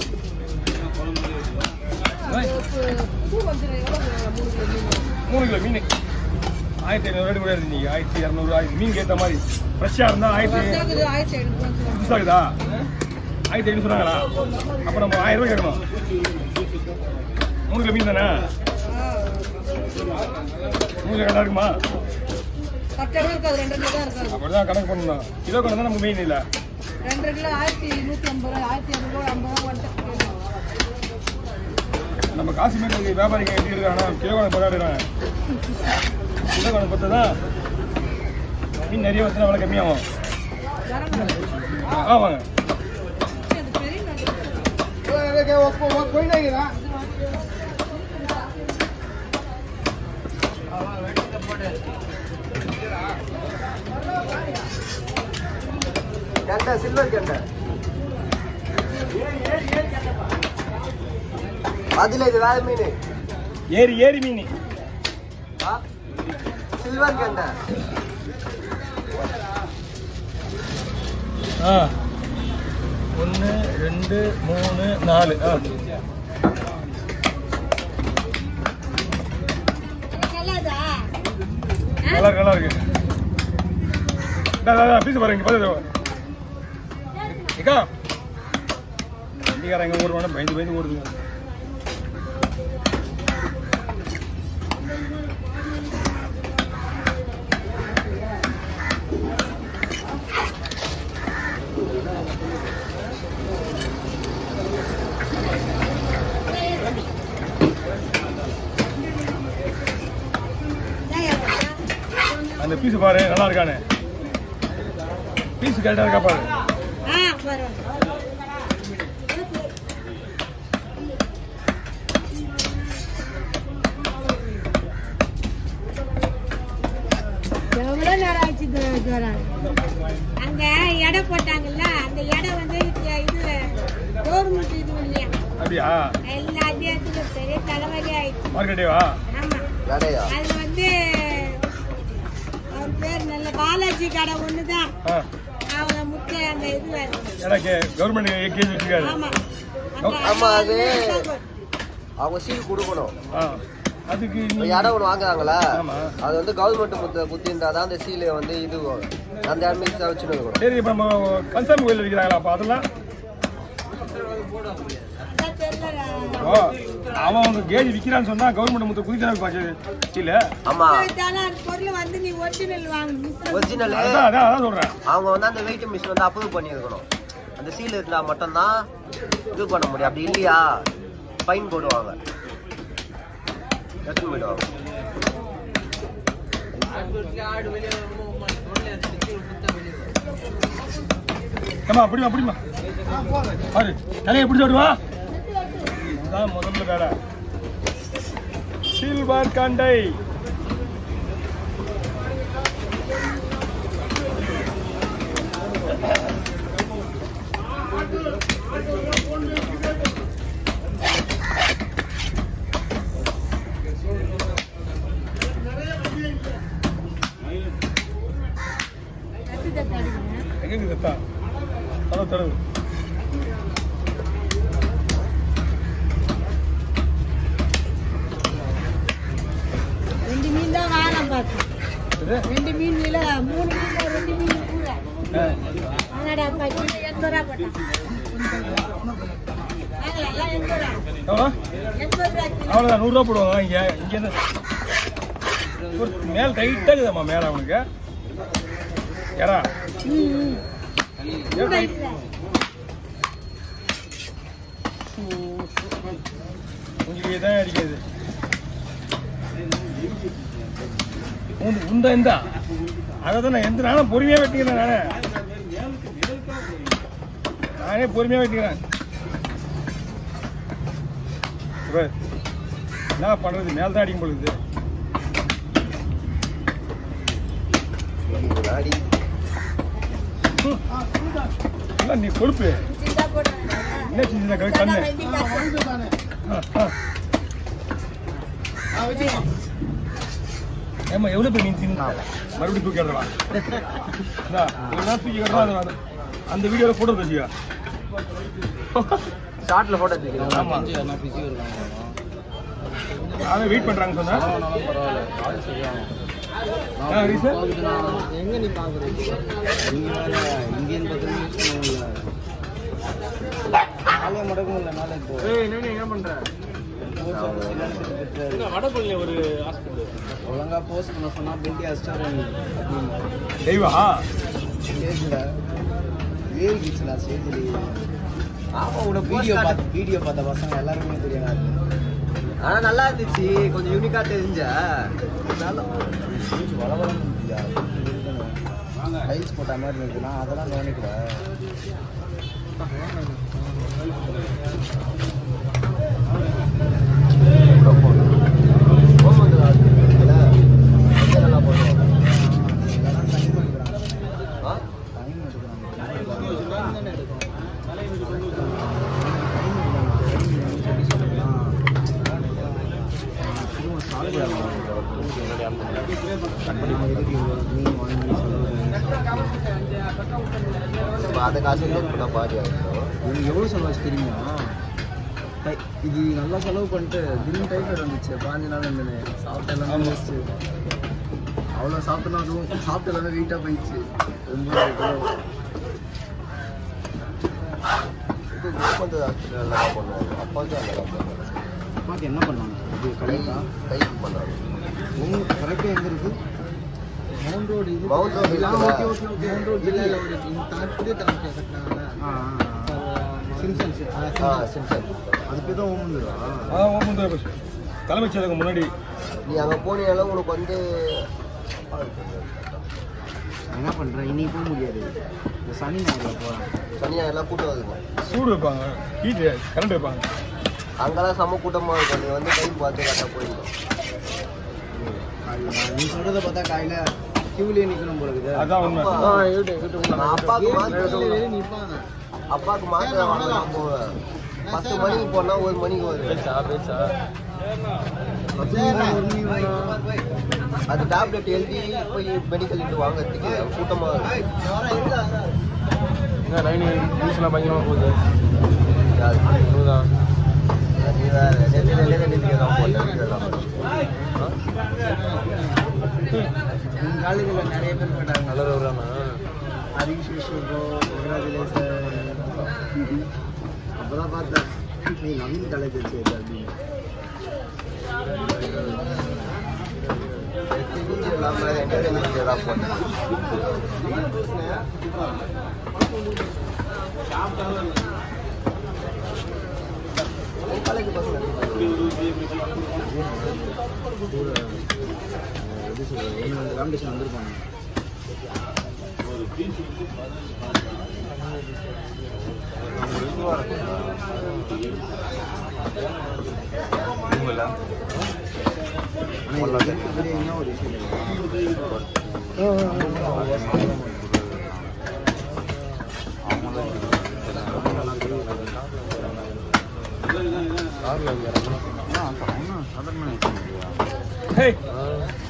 பூ வந்து எவ்வளோ மூணு கிலோ மீன் மூணு கிலோ மீன் ஆயிரத்தி ஐநூறு ரேட்டு கூட இருந்தீங்க ஆயிரத்தி இரநூறு ஆயிரத்தி மீன் ஏற்ற மாதிரி ஃப்ரெஷ்ஷாக இருந்தால் ஆயிரத்தி பத்தாக்குது ஆயிரத்தி ஐநூறுபா புதுசாக இருக்குதா ஆயிரத்தி ஐநூறு சொன்னாங்களா அப்போ நம்ம ஆயிரம் ரூபாய் கேட்கணும் மூணு கிலோ மீன் தானே மூணு கிலோ கரெக்டாக இருக்குமா கரெக்டாக இருக்காது ரெண்டு கிலோ தான் இருக்காது அப்படிதான் கணக்கு பண்ணணும் கிலோ கணக்கு தான் நமக்கு மெயின் இல்லை ரெண்டு கிலோ ஆயிரத்தி நூற்றி ஐம்பது ரூபா ஆயிரத்தி இரநூறுவா ஐம்பது ரூபா வந்துட்டு நம்ம காசிமேட்டுக்கு வியாபாரிங்க எப்படி இருக்காங்கன்னா கிலோ கணக்கு போராடுறாங்க கிலோ கணக்கு பார்த்தா தான் மீன் நிறைய வச்சுனா விலை கம்மியாகும் ஆ வாங்க அது பெரிய நண்டு. கெண்டை சில்வர் கெண்டை அதுல இது வேற மீன் ஏரி ஏரி மீன் சில்வர் கெண்டை ஆ ஒன்று ரெண்டு மூணு நாலு ஆ நல்லா இருக்கு நல்லா இருக்கு பீஸ் பாருங்க பார்த்து ஏக்கா வண்டிக்காரங்க ஓடுவாங்க பயந்து பயந்து ஓடுதுங்க அந்த பீஸ் பாரு நல்லா இருக்கானே பீஸ் கரெக்டாக இருக்கா பாரு எவ்வளவு நேரம் ஆச்சு ஜோ- ஜோரா? அங்க எடை போட்டாங்கல்ல அந்த எடை வந்து இது இது கவர்மெண்ட் இது இல்லையா அப்படியா எல்லா அதிகாரத்துக்கும் பெரிய தலைவலி ஆயிடுச்சு மார்க்கெட்டேவா ஆமா கடையா அதுல வந்து அவர் பேர் நல்ல பாலாஜி கடை ஒண்ணுதான் ஆ அவங்கள முக்கிய அந்த இது எனக்கு கவர்மெண்ட் கேஜி வச்சிருக்காரு ஆமா ஆமா, அது- அவங்க சீல் கொடுக்கணும் ஆ அதுக்கு இப்ப நீ இடம் ஒன்று வாங்குறாங்களா ஆமா. அது வந்து கவர்மெண்ட் குத்த குத்திருந்தாதான் அந்த சீலை வந்து இது அந்த இடமே வச்சுட்டு இருக்கணும் சரி இப்போ நம்ம கன்சாமி கோயில் இருக்கிறாங்களா அப்போ அதெல்லாம் ஓ அவன் அவங்க கேஜ் விற்கிறான்னு சொன்னா கவர்மெண்ட் முத்த குதிக்கிறாங்க பாக்க இல்ல ஆமா பொருள் வந்து நீ ஒரிஜினல் வாங்கணும் ஒரிஜினல் அதான் அதான் அதான் சொல்றேன் அவங்க வந்து அந்த வெயிட் மிஷின் வந்து அப்ரூவ் பண்ணியிருக்கணும் அந்த சீல் இருந்தா மட்டும்தான் இது பண்ண முடியும் அப்படி இல்லையா ஃபைன் போடுவாங்க எடுத்துன்னு போயிடுவாங்க ஏமா அப்படிமா அப்படிமா பாரு நிறைய பிடிச்சி விடுவா இதுதான் முதல்ல வேலை சில்வர் கண்டை எங்க இருக்குது தத்தா தடவு தடவு ரெண்டு மீன் தான் வாரம் பார்த்தேன் இது? ரெண்டு மீன் இல்ல மூணு மீன் ரெண்டு மீன் கூட ஆ. ஆனாடா அப்பா கிலோ எண்பது ரூபா போட்டான் வாங்கலாம், எல்லாம் எண்பது ரூபா எவ்வளோ எண்பது ரூபா கிலோ அவ்வளோதான் நூறுரூவா போடுவாங்க இங்கே இங்கேருந்து ஒரு மேல் டைட்டாக இருக்குதாம்மா மேலே அவனுக்கு ஏறா ம், ம். கூட இல்ல. உங்களுக்கு தான் அடிக்காது உண்டு உண்டா இந்தா அதை தான் நான் எந்த நானும் பொறுமையாக வெட்டிக்கிறேன் நானே நானே பொறுமையாக வெட்டிக்கிறேன் பாரு. என்ன பண்ணுறது மேல் தான் அடிக்கும் பொழுது முன்னாடி இல்லை நீ கொழுப்பு சின்னதா போடுறாங்க. என்ன செஞ்சு கண்ணு அதான் வெண்டி காசு. ஆ, ஆ. ஏம்மா எவ்வளோ பேர் மீன் தின்னா மறுபடியும் தூக்கி எடுறவா இந்தா, ஒரு நாள் தூக்கி எடுறா அந்த வீடியோவில் போட்டோ வச்சுக்கா ஷார்ட்ல போட்டோ எடுத்துக்கிறீங்க ஆமா. கொஞ்சம் என்ன பிஸி இருக்காங்க அதான் வெயிட் பண்றாங்க சொன்னா செலவானாலும் பரவாயில்ல ஆள் சரியாகும் ஆ, reason? எங்க நீ பாக்குறீங்க இங்க வேற இந்தியன் பத்திரம் யூஸ் பண்ணுவீங்களா ஆளே மடக்க முடியல என்னால இப்போ ஏய் என்ன என்ன பண்ற வடபள்ளி ஒரு ஹாஸ்பிட்டல் ஒழுங்கா போஸ்ட் பண்ண சொன்னா பெல்டி அஸ்டார் அப்படின்னு தெய்வா ஸ்டேஜ்ல ஏறிச்சுல ஸ்டேஜ்ல ஆமா உட வீடியோ பார்த்து வீடியோ பார்த்த பசங்க எல்லாருமே தெரியும் ஆனா நல்லா இருந்துச்சு கொஞ்சம் யூனிக்கா தெரிஞ்ச நல்லா வளவளம் டைல்ஸ் போட்ட மாதிரி இருக்குன்னா அதெல்லாம் கவனிக்கல நல்லா போடுவோம் இதெல்லாம் டைம் எடுக்கிறாங்க ஆ? டைம் எடுக்கிறாங்க இப்ப அந்த காசு invest பண்ணா பாதி ஆயிடும் எனக்கு எவ்வளோ செலவாச்சு தெரியுமா டை- இது நல்லா செலவு பண்ணிட்டு திடீர்னு டைஃபாய்டு வந்துச்சு பாஞ்சு நாள் இருந்தேன் சாப்பிட்டு எல்லாமே வேஸ்ட்டு அவ்வளோ சாப்பிட்டனா அதுவும் சாப்பிட்டு எல்லாமே வெயிட்டாக போயிடுச்சு ஒன்பது கிலோ இது குடும்பத்தை actually நல்லா தான் பண்ணுவாங்க அப்பாவுக்கு நல்லா தான் பண்ணுவாங்க அப்பாவுக்கு என்ன பண்ணாங்க இது கை கரெக்டா கைக்கு பண்ணாங்க உங்க கரெக்டாக எங்கே இருக்கு மவுண்ட் ரோடு இது மவுண்ட் ரோடு ஆ, இருக்குல்ல? Okay okay okay Mount Road இல்லை ஒரு புதிய தலைமை கட்டினாங்கல்ல ஆ சிம்சன்ஸ் ஆ சிம்சன் அது பேர் தான் ஓமந்துடா அதான் ஓம் வந்து தலைமைச் செயலகம் முன்னாடி நீ அங்க போனீங்கனாலும் உனக்கு வந்து நான் என்ன பண்றேன் இன்னைக்கு போக முடியாது இந்த சனி ஞாயிறு போறேன் சனியா எல்லாம் கூட்டம் வருதுங்க சூடு வைப்பாங்க ஹீட் கரண்ட் வைப்பாங்க அங்கெல்லாம் செம்ம கூட்டமா இருக்கும் நீ வந்து டைம் பார்த்து கரெக்டாக போயிடணும் நீ சொல்றத பார்த்தா காலையில கியூலயே நிக்கணும் போல இருக்குது அதான் உண்மை அப்பா. நான் அப்பாவுக்கு மாத்திரை வெளியே நிப்பாங்க அப்பாவுக்கு மாத்திரை வாங்க நான் போவேன் பத்து மணிக்கு போனா ஒரு மணிக்கு வருவேன் பத்து மணி ஒரு மணி வரும். அது டேப்லெட் எழுதி போய் மெடிக்கல் இட்டு வாங்குறதுக்கு கூட்டமா இருக்கும் யாரு? நீ வேற நேத்து நேத்து நேத்து தான் போட்டேன் வீடியோலாம். உங்க காலேஜ்ல நிறைய பேர் போயிட்டாங்க நல்ல ஹரிஷ் விஷ்வோ கங்க்ராச்சுலேஷன் அப்பதான் பார்த்தேன் நீ நவீன் காலேஜ் வச்சு அப்படின்னு நேத்து வீடியோ இல்லாம entertainment video தான் போட்டேன். உன் காலேஜ் பசங்க கூட எப்படி சொல்றது ஒன்று ரெண்டு காம்படிஷன் வந்திருப்பாங்க ஆனா இது இருக்கிறதுலே என்ன ஒரு விஷயம் ஹே